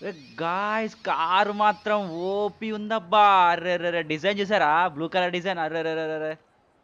Guys car మాత్రం OP ఉందబ్బా అర్రే అర్రే డిజైన్ చూసారా బ్లూ కలర్ డిజైన్ అర్రే అర్రే అర్రే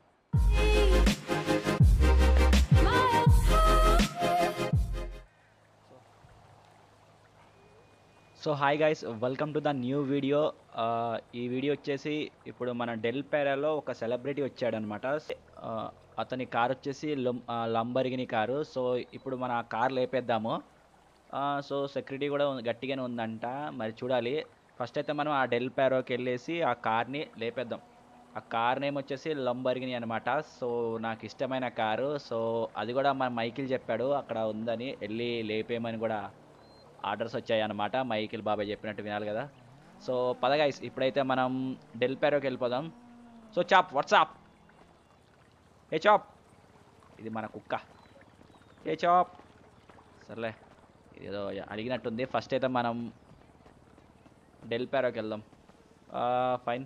so hi guys welcome to the new video ఈ వీడియో వచ్చేసి ఇప్పుడు మన డెల్ పేరాలో ఒక సెలబ్రిటీ వచ్చాడనమాట అతని కార్ వచ్చేసి లంబరిగిని కారు సో ఇప్పుడు మన కార్ లేపేద్దాము సో సెక్యూరిటీ కూడా ఉంది- గట్టిగానే ఉందంట మరి చూడాలి ఫస్ట్ అయితే మనం ఆ డెల్ పేరోకి వెళ్ళేసి ఆ కార్ని లేపేద్దాం ఆ కార్ నేమ్ వచ్చేసి లంబరిగిని అనమాట సో నాకు ఇష్టమైన కారు సో అది కూడా మన మైకిల్ చెప్పాడు అక్కడ ఉందని వెళ్ళి లేపేయమని కూడా ఆర్డర్స్ వచ్చాయి అనమాట మైకిల్ బాబాయ్ చెప్పినట్టు వినాలి కదా సో పదగాయస్ ఇప్పుడైతే మనం డెల్ పేరోకి వెళ్ళిపోదాం సో చాప్ వాట్సాప్ ఏ చాప్ ఇది మన కుక్క ఏ చాప్ సర్లే ఏదో అడిగినట్టుంది ఫస్ట్ అయితే మనం డెల్ పేరోకి వెళ్దాం ఫైన్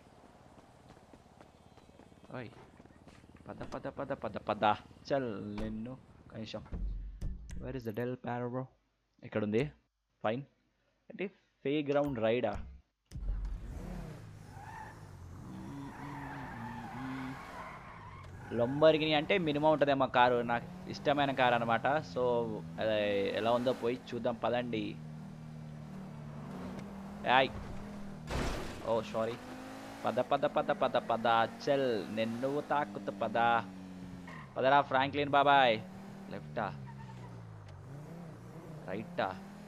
ఓయ్ పద పద పద పద పద చల్ నిన్ను కనీసం where is the Del Perro bro ఇక్కడ ఉంది ఫైన్ అంటే ఫే గ్రౌండ్ రైడా లొంబర్గిని అంటే మినిమం ఉంటుందేమో కారు నాకు ఇష్టమైన కారు అనమాట సో అది ఎలా ఉందో పోయి చూద్దాం పదండి యాయ్ ఓ సారీ పద పద పద పద పద చల్ నిన్ను తాకుతు పద పదరా ఫ్రాంక్లిన్ బాబాయ్ లెఫ్టా రైటా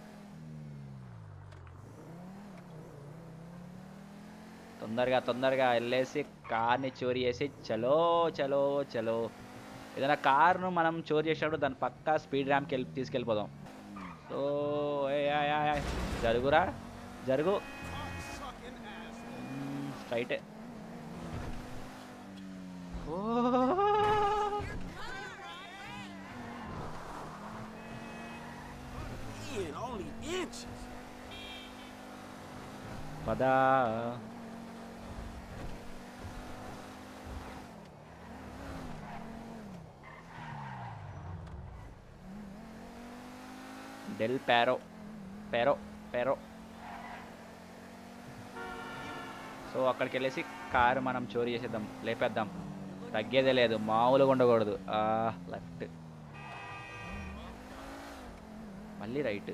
తొందరగా తొందరగా వెళ్ళేసి కార్ని చోరీ చేసి చలో చలో చలో ఏదైనా కార్ను మనం చోరీ చేసినప్పుడు దాని పక్కా స్పీడ్ ర్యాంప్కి వెళ్ళి తీసుకెళ్ళిపోదాం సో ఏయ్, ఏయ్, ఏయ్, ఏయ్. జరుగురా జరుగు మ్మ్, స్ట్రైటే ఓ In only inches. పదా Del Perro Perro Perro so అక్కడికి వెళ్ళేసి కారు మనం చోరీ చేసేద్దాం లేపేద్దాం తగ్గేదే లేదు మామూలుగా ఉండకూడదు లెఫ్ట్ మళ్ళీ రైట్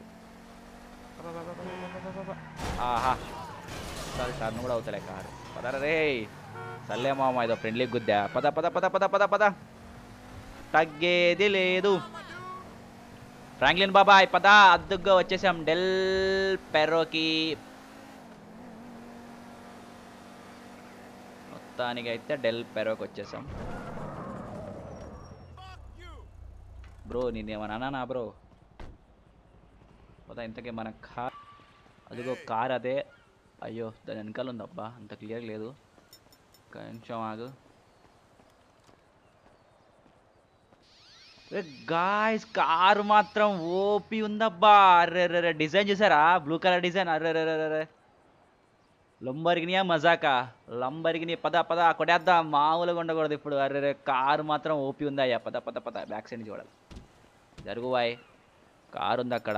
ఆహా సరే టర్న్ కూడా అవుతలే కారు పదరా రే సర్లే మామ ఏదో ఫ్రెండ్లీ గుద్దా పద పద పద పద పద పద తగ్గేది లేదు ఫ్రాంక్లిన్ బాబాయ్ పద అద్దుగ్గా వచ్చేసాం డెల్ పెరోకి మొత్తానికి అయితే డెల్ పెరోకి వచ్చేసాం బ్రో నేనేమన్నా అన్నానా బ్రో పోతా ఇంతకీ మన కార్ అదిగో కార్ అదే అయ్యో దాని వెనకాల ఉంది అబ్బా అంత క్లియర్ లేదు కొంచెం ఆగు గాయస్ కారు మాత్రం ఓపి ఉందబ్బా అర్రే అర్రే డిజైన్ చూసారా బ్లూ కలర్ డిజైన్ అర్రే అర్రే అర్రే లంబరిగినియా మజాకా లంబరిగిని పద పద కొట్టేద్దాం మామూలుగా ఉండకూడదు ఇప్పుడు అర్రే కారు మాత్రం ఓపి ఉందయ్యా పద పద పద బ్యాక్ సైడ్ నుంచి చూడాలి జరుగుబాయ్ కారు ఉంది అక్కడ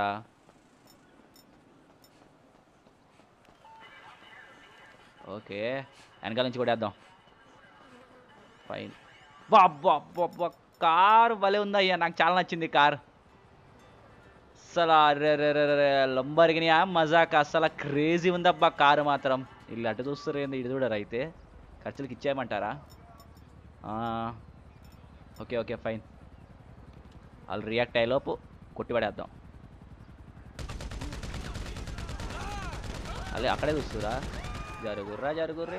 ఓకే వెనకాల నుంచి కొట్టేద్దాం ఫైన్ బాబ్బా కారు భలే ఉందయ్యా నాకు చాలా నచ్చింది కార్ అసలు అరే రే రే రే లంబరిగిని మజాక్ అసలు క్రేజీ ఉందబ్బా కారు మాత్రం వీళ్ళు అటు చూస్తారు ఏంది ఇటు చూడరు అయితే ఖర్చులకి ఇచ్చేయమంటారా ఆ, ఓకే ఓకే ఫైన్ వాళ్ళు రియాక్ట్ అయ్యేలోపు కొట్టిపడేద్దాం అలే అక్కడే చూస్తురా జరుగుర్రా జరుగుర్రే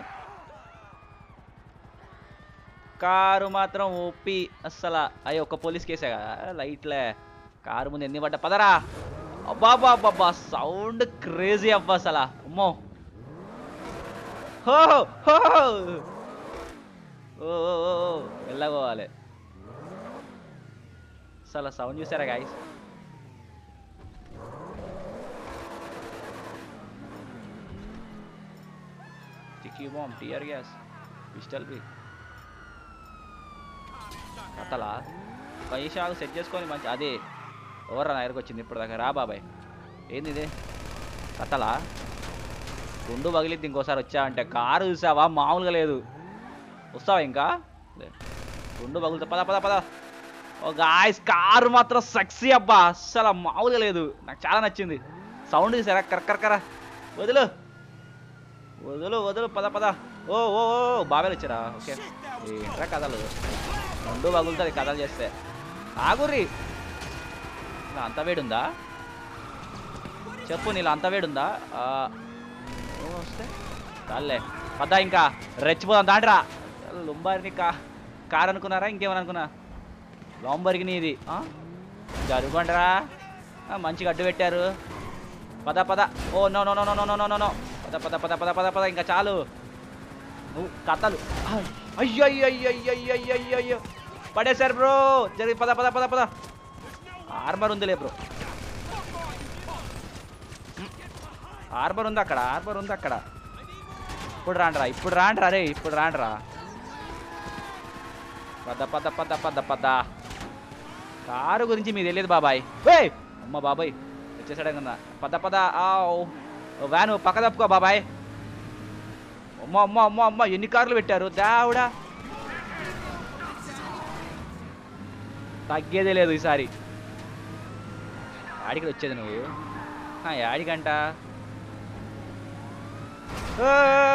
కారు మాత్రం ఒప్పి అస్సలు అయ్యి ఒక పోలీస్ కేసే కదా లైట్లే కారు ముందు ఎన్ని పడ్డా పదరా అబ్బాబా అబ్బాబా సౌండ్ క్రేజీ అబ్బా అసలు అమ్మో హో హో ఓ ఓ, ఓ, ఓ, వెళ్ళగోవాలి అసలు సౌండ్ చూసారా guys sticky bomb tear gas pistol బి కథలా ఒక ఈషాలు సెట్ చేసుకొని మంచి అదే ఎవర్రా నా దగ్గరకు వచ్చింది ఇప్పుడు దాకా రా బాబాయ్ ఏంది ఇది కథలా గుండు పగిలిద్ది ఇంకోసారి వచ్చా అంటే కారు చూసావా మామూలుగా లేదు వస్తావా ఇంకా లే. గుండు పగులుతా పద పద పద ఓ గాయస్ కారు మాత్రం సక్సీ అబ్బా అస్సలు మామూలుగా లేదు నాకు చాలా నచ్చింది సౌండ్ చూసారా కరకరకర వదులు వదులు వదులు పద పద ఓ ఓ ఓ బాబాయ్ వచ్చారా ఓకే ఏంట్రా కథలు గుండు పగులుతుంది కథలు చేస్తే ఆగుర్రి ఇలా అంత వేడుందా చెప్పు నీళ్ళు అంత వేడుందా ఆ, ఓ, వస్తే చాలే పద్ద ఇంకా రెచ్చిపోదాం దాంట్రా లుంబారిని కా కార్ అనుకున్నారా ఇంకేమని అనుకున్నా లాంబర్గిని ఇది ఆ? జరుగుండరా ఆ, మంచిగా అడ్డు పెట్టారు పద పద oh no no no no no no no no పద పద పద పద పద పద ఇంకా చాలు నువ్వు కథలు ఆయ్, అయ్యో అయ్యో అయ్యో అయ్యో అయ్యో అయ్యో అయ్యో అయ్యో పడేశారు బ్రో జరిగి పద పద పద పద ఆర్మర్ ఉందిలే బ్రో ఆర్మర్ ఉంది అక్కడ ఆర్మర్ ఉంది అక్కడ ఇప్పుడు రాండ్రా ఇప్పుడు రాండ్రా రే ఇప్పుడు రాండ్రా పద పద పద పద పద కారు గురించి మీకు తెలియదు బాబాయ్ వే అమ్మ బాబాయ్ వచ్చేసాడు కదా పద పద ఆ ఓ, ఓ వ్యాను పక్క తప్పుకో బాబాయ్ అమ్మ అమ్మ అమ్మ అమ్మ ఎన్ని కార్లు పెట్టారు దావుడా తగ్గేదే లేదు ఈసారి యాడికి వచ్చేది నువ్వు ఆ, యాడికంట ఆ!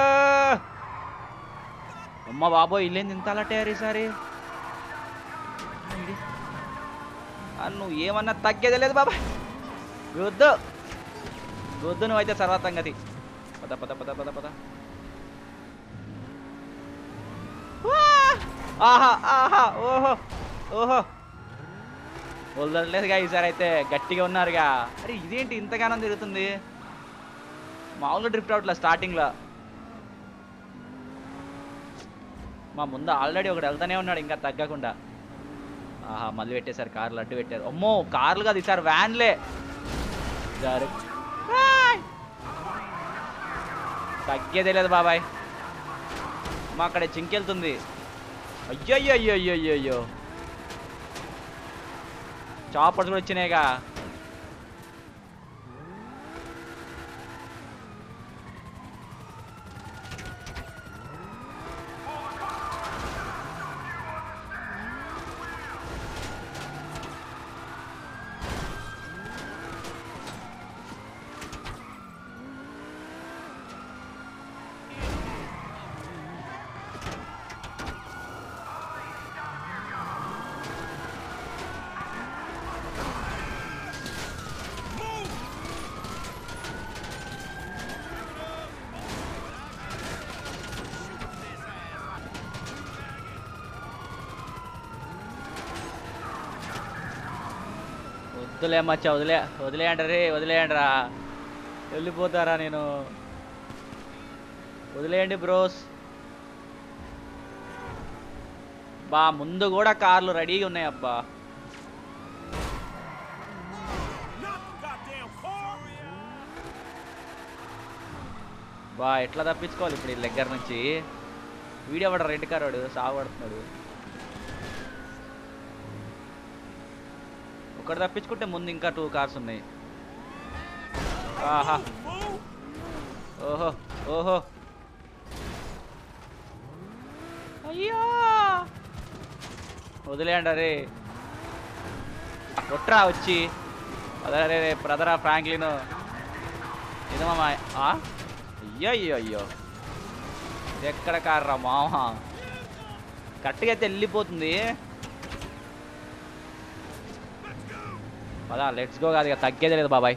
అమ్మ బాబోయ్ ఇల్లేంది ఇంత అలట్టారు ఈసారి ఏంటి? ఆ, నువ్వు ఏమన్నా తగ్గేదే లేదు బాబా వద్దు వద్దు నువ్వైతే తర్వాత సంగతి పద పద పద పద పద వా! ఆహా ఆహా ఓహో ఓహో వదలలేదుగా ఈసారి అయితే గట్టిగా ఉన్నారుగా అరే ఇదేంటి ఇంతగానం తిరుగుతుంది మామూలుగా డ్రిఫ్ట్ అవుట్లా స్టార్టింగ్లో మా ముందు ఆల్రెడీ ఒకటి వెళ్తానే ఉన్నాడు ఇంకా తగ్గకుండా ఆహా మళ్ళీ పెట్టేశారు కార్లు అడ్డు పెట్టారు అమ్మో కార్లు కాదు ఈసారి వ్యాన్లే జారు ఆయ్! తగ్గేదే లేదు బాబాయ్ మా అక్కడ చింకెళ్తుంది అయ్యో అయ్యో అయ్యో అయ్యో అయ్యో అయ్యో చాపర్స్ కూడా వచ్చినాయిగా వద్దులే మచ్చ వదిలే వదిలేయండి రే వదిలేయండిరా వెళ్ళిపోతారా నేను వదిలేయండి బ్రోస్ బా ముందు కూడా కార్లు రెడీగా ఉన్నాయి అబ్బా Not the goddamn car. బా ఎట్లా తప్పించుకోవాలి ఇప్పుడు వీళ్ళ దగ్గర నుంచి వీడియో పడ రెడ్ కార్ వాడు సాగుపడుతున్నాడు ఒకటి తప్పించుకుంటే ముందు ఇంకా టూ కార్స్ ఉన్నాయి ఆహా Fool. ఓహో ఓహో అయ్యో వదిలేయండి అరే కొట్రా వచ్చి అదే రే బ్రదరా ఫ్రాంక్లిన్ ఇదమ్మా అయ్యో అయ్యో అయ్యో ఇది ఎక్కడ కార్రా మామ కరెక్ట్గా అయితే వెళ్ళిపోతుంది పదా లెట్స్ గో కాదు ఇక తగ్గేదే లేదు బాబాయ్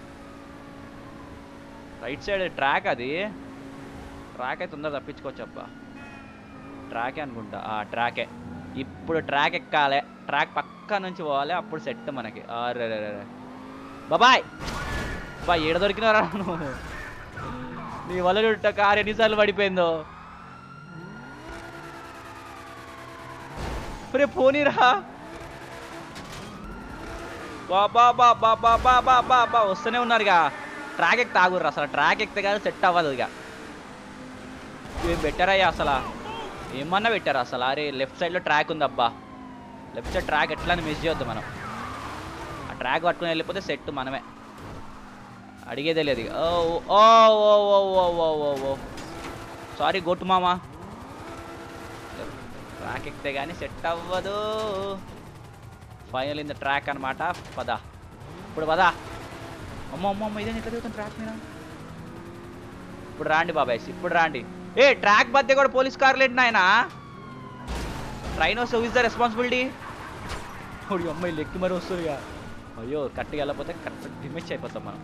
రైట్ సైడ్ ట్రాక్ అది ట్రాక్ అయితే తొందర తప్పించుకోవచ్చు అబ్బా ట్రాకే అనుకుంటా ఆ ట్రాకే ఇప్పుడు ట్రాక్ ఎక్కాలి ట్రాక్ పక్క నుంచి పోవాలి అప్పుడు సెట్ మనకి అరే రే రే బాబాయ్ బా ఏడ దొరికినారా నువ్వు నీ వల్ల చుట్ట కారు ఎన్నిసార్లు పడిపోయిందో రే పోనీరా బాబా బాబా బాబా బాబా బా వస్తూనే ఉన్నారుగా ట్రాక్ ఎక్కి తాగుర్రు అసలు ట్రాక్ ఎక్కితే కాదు సెట్ అవ్వదు ఇక ఏం పెట్టారయ్యా అసలు ఏమన్నా పెట్టారా అసలు అరే లెఫ్ట్ సైడ్లో ట్రాక్ ఉంది అబ్బా లెఫ్ట్ సైడ్ ట్రాక్ ఎట్లా మిస్ చేయొద్దు మనం ఆ ట్రాక్ పట్టుకుని వెళ్ళిపోతే సెట్ మనమే అడిగేదే లేదు ఇక. ఓ ఓ ఓ ఓ ఓ ఓ ఓ ఓ సారీ గొట్టు మామా ట్రాక్ ఎక్కితే కానీ సెట్ అవ్వదు ఫైనల్ ఇన్ ద ట్రాక్ అనమాట పద ఇప్పుడు పద అమ్మ అమ్మ అమ్మ ఇదే ఎట్లా దిగుతాను ట్రాక్ మీద ఇప్పుడు రాండి బాబాయ్ ఇప్పుడు రాండి ఏ ట్రాక్ మధ్య కూడా పోలీస్ కార్లు ఏంటి నాయన ట్రైన్ వస్తే ఇస్ ద రెస్పాన్సిబిలిటీ ఇప్పుడు అమ్మాయి లెక్కి మరి వస్తుంది ఇక అయ్యో కరెక్ట్గా వెళ్ళకపోతే కరెక్ట్ డిమిచ్ అయిపోతాం మనం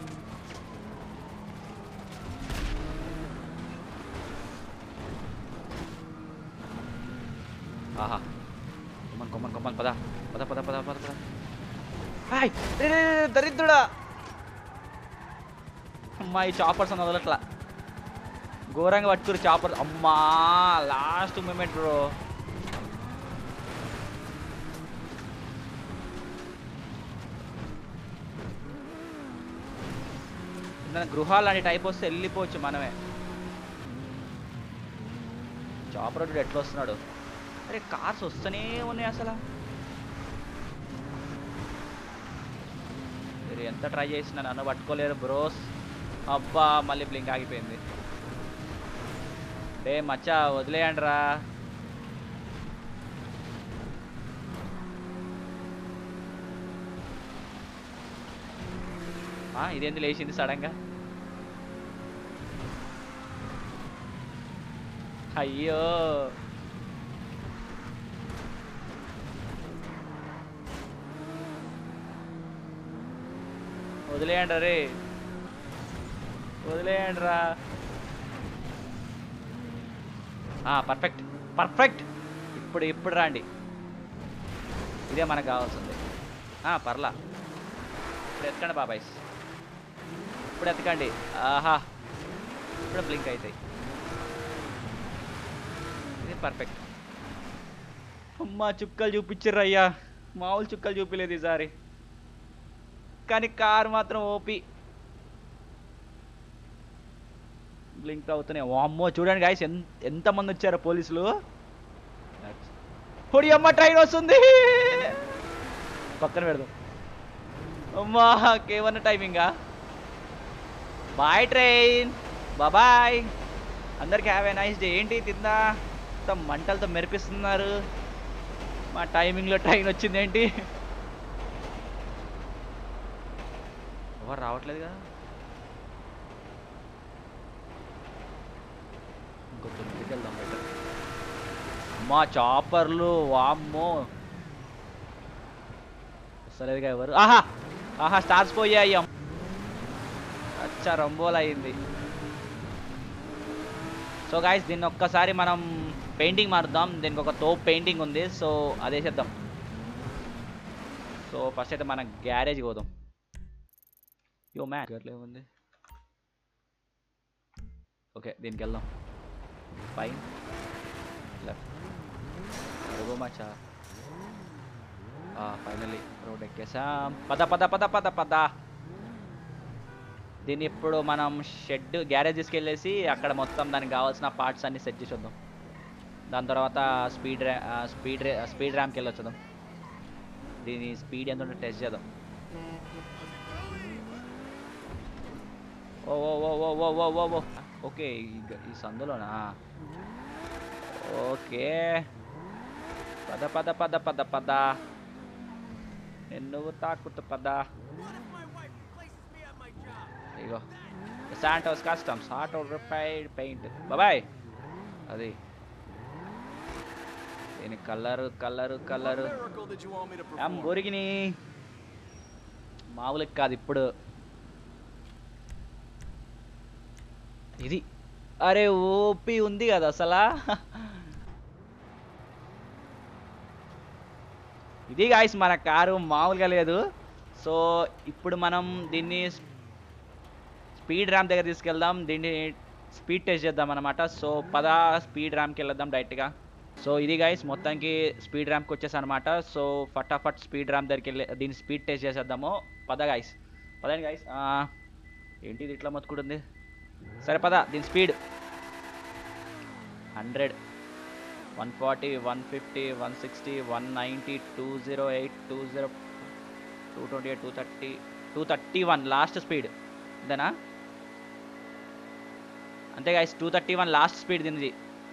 ఆహా కొమ్మన్ కొమ్మన్ కొమ్మన్ పద పద పద పద పద పద హాయ్ రే, రే, రే, దరిద్రుడా అమ్మా ఈ చాపర్స్ అని వదలట్లా ఘోరంగా పట్టుకురు చాపర్ అమ్మా లాస్ట్ మూమెంట్ బ్రో గృహాలు లాంటి టైప్ వస్తే వెళ్ళిపోవచ్చు మనమే చాపర్ వాడు ఎట్లా వస్తున్నాడు అరే కార్స్ వస్తూనే ఉన్నాయి అసలు మీరు ఎంత ట్రై చేసినా నన్ను పట్టుకోలేరు బ్రోస్ అబ్బా మళ్ళీ బ్లింక్ ఆగిపోయింది డే మచ్చా వదిలేయండి రా ఇదేంది లేచింది సడన్గా అయ్యో వదిలేయండి రే వదిలేయండి రా పర్ఫెక్ట్ పర్ఫెక్ట్ ఇప్పుడు ఇప్పుడు రాండి ఇదే మనకు కావాల్సింది ఆ, పర్లా ఇప్పుడు ఎత్తుకండి బాబాయ్ ఇప్పుడు ఎత్తకండి ఆహా ఇప్పుడు బ్లింక్ అవుతాయి ఇది పర్ఫెక్ట్ అమ్మా చుక్కలు చూపించారు అయ్యా మామూలు చుక్కలు చూపించలేదు ఈసారి కానీ కారు మాత్రం ఓపి బ్లింక్ అవుతున్నాయి అమ్మో చూడండి గాయస్ ఎంత ఎంతమంది వచ్చారో పోలీసులు పొడి అమ్మ ట్రైన్ వస్తుంది పక్కన పెడదాం అమ్మా కేవన్న టైమింగా బాయ్ ట్రైన్ బాయ్ అందరికి హ్యావ్ ఏ నైస్ డే ఏంటి తిందా మొత్తం మంటలతో మెరిపిస్తున్నారు మా టైమింగ్లో ట్రైన్ వచ్చింది ఏంటి ఎవరు రావట్లేదు కదా ఇంకొంచెం ముందుకు వెళ్దాం బెటర్ అమ్మా చాపర్లు వామ్మో వస్తలేదుగా ఎవరు ఆహా ఆహా స్టార్స్ పోయాయి అమ్మ. అచ్చా రంబోల్ అయింది సో గాయస్ దీన్ని ఒక్కసారి మనం పెయింటింగ్ మారుద్దాం దీనికి ఒక తోపు పెయింటింగ్ ఉంది సో అదే చేద్దాం సో ఫస్ట్ అయితే మనం గ్యారేజ్కి పోదాం యో మ్యాన్ గట్లే ఉంది ఓకే దీనికి వెళ్దాం పైన లెఫ్ట్ అడుగు మచ్చా ఫైనలీ రోడ్ ఎక్కేసాం పద పద పద పద పద దీన్ని ఇప్పుడు మనం షెడ్ గ్యారేజ్ తీసుకెళ్ళేసి అక్కడ మొత్తం దానికి కావాల్సిన పార్ట్స్ అన్ని సెట్ చేసి వద్దాం దాని తర్వాత స్పీడ్ ర్యా స్పీడ్ రే స్పీడ్ ర్యామ్కి వెళ్ళొచ్చుదాం దీని స్పీడ్ ఎంత ఉంటే టెస్ట్ చేద్దాం ఓ ఓ ఓ ఓ ఓ ఓ ఓ ఓ ఓకే ఈ గ- ఈ సందులోనా ఓకే పద పద పద పద పద నువ్వు తాకుతు పద What if my wife replaces me at my job? ఇగో Santos customs auto repaired paint బాబాయ్ అది దీని colour colour colour What miracle did you want me to ఏం perform? బొరిగిని మామూలుగా కాదు ఇప్పుడు ఇది అరే ఓపి ఉంది కదా అసలా ఇది గాయస్ మన కారు మామూలుగా లేదు సో ఇప్పుడు మనం దీన్ని స్పీడ్ ర్యామ్ దగ్గర తీసుకెళ్దాం దీన్ని స్పీడ్ టెస్ట్ చేద్దాం అనమాట సో పద స్పీడ్ ర్యామ్కి వెళ్దాం డైరెక్ట్గా సో ఇది గైస్ మొత్తానికి స్పీడ్ ర్యామ్కి వచ్చేసి అనమాట సో ఫటాఫట్ స్పీడ్ ర్యామ్ దగ్గరికి వెళ్ళి దీన్ని స్పీడ్ టెస్ట్ చేసేద్దాము పద గైస్ పదండి గైస్ ఏంటి ఇది ఇట్లా మొత్తుకుంటుంది సరే పద దీని speed hundred one forty one fifty one sixty one ninety two zero eight two zero two twenty eight two thirty two thirty one last speed అంతేనా అంతే guys two thirty one last speed దీనిది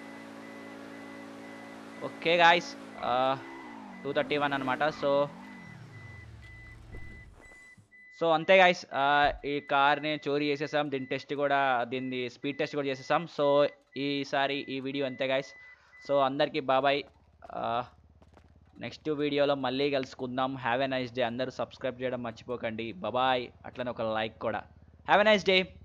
okay guys two thirty one అనమాట so so అంతే guys ఈ కార్ని చోరీ చేసేసాం దీని టెస్ట్ కూడా దీన్ని స్పీడ్ టెస్ట్ కూడా చేసేసాం సో ఈసారి ఈ వీడియో అంతే గాయస్ సో అందరికీ బాబాయ్ నెక్స్ట్ వీడియోలో మళ్ళీ కలుసుకుందాం హ్యావ్ ఎ నైస్ డే అందరూ సబ్స్క్రైబ్ చేయడం మర్చిపోకండి బాబాయ్ అట్లనే ఒక లైక్ కూడా హ్యావ్ ఎ నైస్ డే